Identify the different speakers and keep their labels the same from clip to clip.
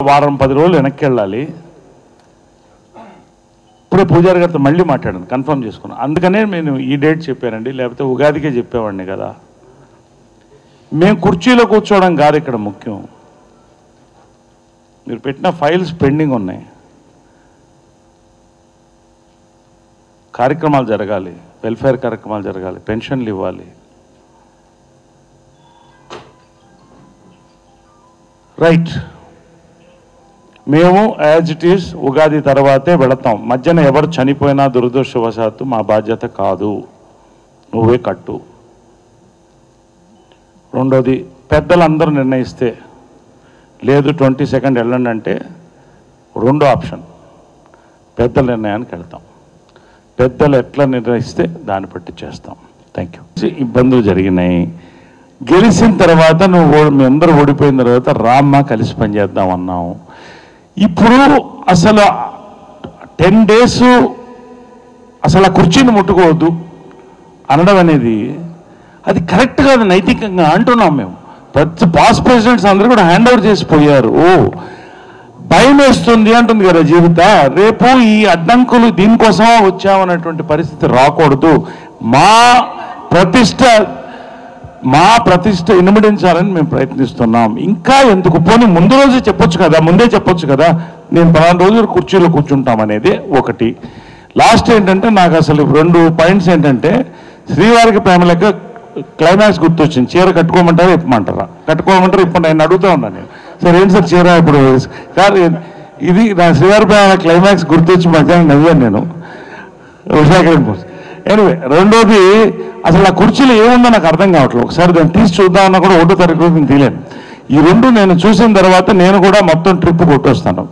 Speaker 1: వారం పది రోజులు వెనక్కి వెళ్ళాలి ఇప్పుడే పూజారి గారితో మళ్ళీ మాట్లాడాను కన్ఫర్మ్ చేసుకున్నాను అందుకనే నేను ఈ డేట్ చెప్పానండి లేకపోతే ఉగాదికే చెప్పేవాడిని కదా మేము కుర్చీలో కూర్చోవడం కాదు ఇక్కడ ముఖ్యం మీరు పెట్టిన ఫైల్స్ పెండింగ్ ఉన్నాయి కార్యక్రమాలు జరగాలి వెల్ఫేర్ కార్యక్రమాలు జరగాలి పెన్షన్లు ఇవ్వాలి రైట్ మేము యాజ్ ఇట్ ఈస్ ఉగాది తర్వాతే వెళతాం మధ్యన ఎవరు చనిపోయినా దురదృష్టవశాత్తు మా బాధ్యత కాదు నువ్వే కట్టు రెండోది పెద్దలందరూ నిర్ణయిస్తే లేదు ట్వంటీ సెకండ్ వెళ్ళండి అంటే రెండో ఆప్షన్ పెద్దల నిర్ణయానికి వెళ్తాం పెద్దలు ఎట్లా నిర్ణయిస్తే దాన్ని బట్టి చేస్తాం థ్యాంక్ యూ ఇబ్బందులు జరిగినాయి గెలిచిన తర్వాత నువ్వు ఓ- మీ అందరూ ఓడిపోయిన తర్వాత రామ్మ కలిసి పనిచేద్దాం అన్నాం ఇప్పుడు అసలు టెన్ డేస్ అసలు ఆ కుర్చీని ముట్టుకోవద్దు అనడం అనేది అది కరెక్ట్ కాదు నైతికంగా అంటున్నాం మేము ప్రతి పాస్ ప్రెసిడెంట్స్ అందరూ కూడా హ్యాండ్ ఓవర్ చేసి పోయారు ఓ భయం వేస్తుంది అంటుంది కదా జీవిత రేపు ఈ అడ్డంకులు దీనికోసం వచ్చామన్నటువంటి పరిస్థితి రాకూడదు మా ప్రతిష్ట మా ప్రతిష్ట ఇనుమడించాలని మేము ప్రయత్నిస్తున్నాం ఇంకా ఎందుకు పోనీ ముందు రోజే చెప్పొచ్చు కదా ముందే చెప్పొచ్చు కదా నేను పలానా రోజులు కుర్చీలో కూర్చుంటాం అనేది ఒకటి లాస్ట్ ఏంటంటే నాకు అసలు రెండు పాయింట్స్ ఏంటంటే శ్రీవారికి ప్రేమ లెక్క క్లైమాక్స్ గుర్తొచ్చింది చీర కట్టుకోమంటారా ఇప్పమంటారా కట్టుకోమంటారా ఇప్పుడు నేను అడుగుతా ఉన్నాను నేను సరే ఏంటి సార్ చీర ఇప్పుడు కాదు ఇది నా శ్రీవారి ప్రేమ క్లైమాక్స్ గుర్తొచ్చి మధ్యాహ్నం నవ్వాను నేను విశాఖపట్నం కోసం ఎనివే రెండోది అసలు ఆ కుర్చీలో ఏముందో నాకు అర్థం కావట్లేదు ఒకసారి దాన్ని తీసి చూద్దామన్నా కూడా ఒకటో తారీఖు రోజు నేను తీయలేను ఈ రెండు నేను చూసిన తర్వాత నేను కూడా మొత్తం ట్రిప్ కొట్టొస్తాను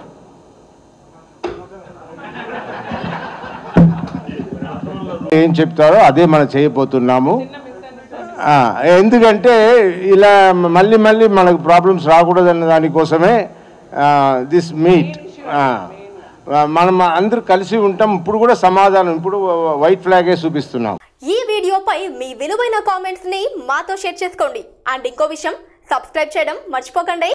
Speaker 2: ఏం చెప్తారో అదే మనం చేయబోతున్నాము ఆ, ఎందుకంటే ఇలా మళ్ళీ మళ్ళీ మనకు ప్రాబ్లమ్స్ రాకూడదన్న దానికోసమే దిస్ మీట్ మనం అందరూ కలిసి ఉంటాం ఇప్పుడు కూడా సమాధానం ఇప్పుడు వైట్ ఫ్లాగే చూపిస్తున్నాం
Speaker 3: ఈ వీడియోపై మీ విలువైన కామెంట్స్ ని మాతో షేర్ చేసుకోండి అండ్ ఇంకో విషయం సబ్స్క్రైబ్ చేయడం మర్చిపోకండి